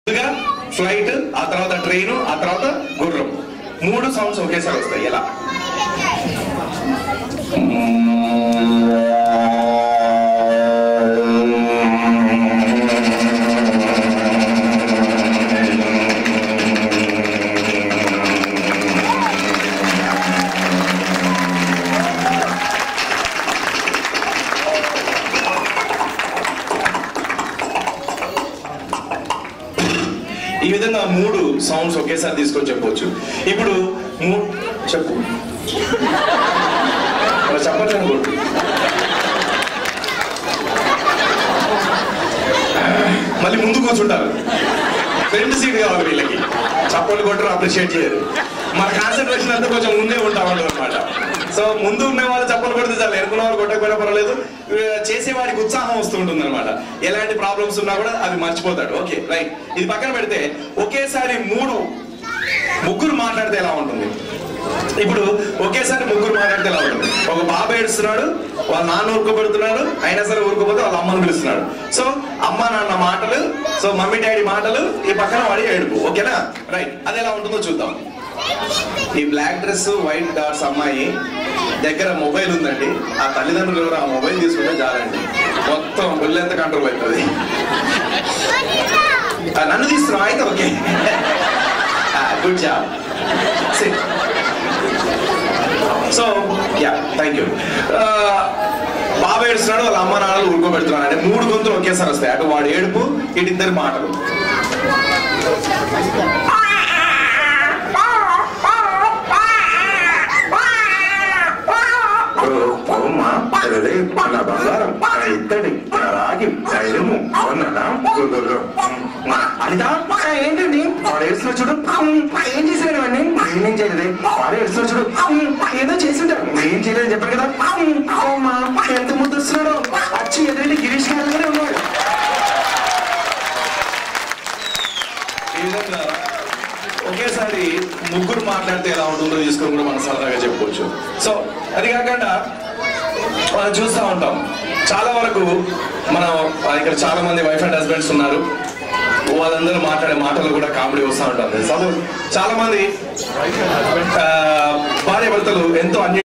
ముందుగా ఫ్లైట్ ఆ తర్వాత ట్రైన్ ఆ తర్వాత గుర్రం మూడు సౌండ్స్ ఒకేసారి వస్తాయి ఎలా ఈ విధంగా మూడు సౌండ్స్ ఒకేసారి తీసుకొని చెప్పవచ్చు ఇప్పుడు మూ- చెప్పు అలా చెప్పట్లేదు కొట్టు మళ్ళీ ముందు కూర్చుంటారు ఫ్రంట్ సీట్ కావాలి వీళ్ళకి చప్పట్లు కొట్టరు అప్రిషియేట్ చేయరు మన కాన్సన్ట్రేషన్ అంతా కొంచెం ముందే ఉంటామండి అనమాట సో ముందు ఉన్న వాళ్ళు చప్పలు కొడితే చాలు ఎనుకున్న వాళ్ళు కొట్టకపోయినా పర్వాలేదు ఆ, చేసేవాడికి ఉత్సాహం వస్తూ ఉంటుంది అనమాట ఎలాంటి ప్రాబ్లమ్స్ ఉన్నా కూడా అవి మర్చిపోతాడు ఓకే రైట్ ఇది పక్కన పెడితే ఒకేసారి మూడు ముగ్గురు మాట్లాడితే ఎలా ఉంటుంది ఇప్పుడు ఒకేసారి ముగ్గురు మాట్లాడితే ఎలా ఉంటుంది ఒక బాబు ఏడుస్తున్నాడు వాళ్ళ నాన్న ఊరుకోబెడుతున్నాడు అయినా సరే ఊరుకోపోతే వాళ్ళ అమ్మని పిలుస్తున్నాడు సో అమ్మ నాన్న మాటలు సో మమ్మీ డాడీ మాటలు ఈ పక్కన వాడి ఏడుపు ఓకేనా రైట్ అది ఎలా ఉంటుందో చూద్దాం ఈ బ్లాక్ డ్రెస్ వైట్ డాట్స్ అమ్మాయి దగ్గర మొబైల్ ఉందండి ఆ తల్లిదండ్రులు ఎవరు ఆ మొబైల్ తీసుకుంటే చాలండి మొత్తం ఒళ్ళెంత కంట్రోల్ అవుతుంది ఆ, నన్ను తీస్తున్నావు అయితే okay good job so yeah thank you బాబు ఏడుస్తున్నాడు వాళ్ళ అమ్మ నాన్నలు ఊరుకోబెడుతున్నాడు అంటే మూడు గొంతులు ఒకేసారి వస్తాయి అటు వాడు ఏడుపు ఇటు ఇద్దరు మాటలు అమ్మా అదే నా బంగారం నా ఇత్తడి నా రాగి నా ఇనుము కొన్ననా అనితా ఏంటండి వాడు ఏడుస్తున్నా చూడు ఏం చేశాడు వాడిని నేనేం చేయలేదు వాడు ఏడుస్తున్నా చూడు ఏదో చేసి ఉంటారు ఏం చేయలేదు చెప్పాను కదా అమ్మా ఎంత ముద్దు వస్తున్నాడు వచ్చి ఎదురంటే గిరీష్ గారు ఉన్నాడు ఈ విధంగా ఒకేసారి ముగ్గురు మాట్లాడితే ఎలా ఉంటుందో తీసుకొని కూడా మనం సరదాగా చెప్పుకోవచ్చు సో అది కాకుండా మనం చూస్తూ ఉంటాం చాలా వరకు మనం ఆ, ఇక్కడ చాలా మంది వైఫ్ అండ్ హస్బెండ్స్ ఉన్నారు వాళ్ళందరూ మాట్లాడే మాటలు కూడా కామెడీ వస్తూ ఉంటుంది సపోజ్ చాలా మంది ఆ, భార్య భర్తలు ఎంతో అన్య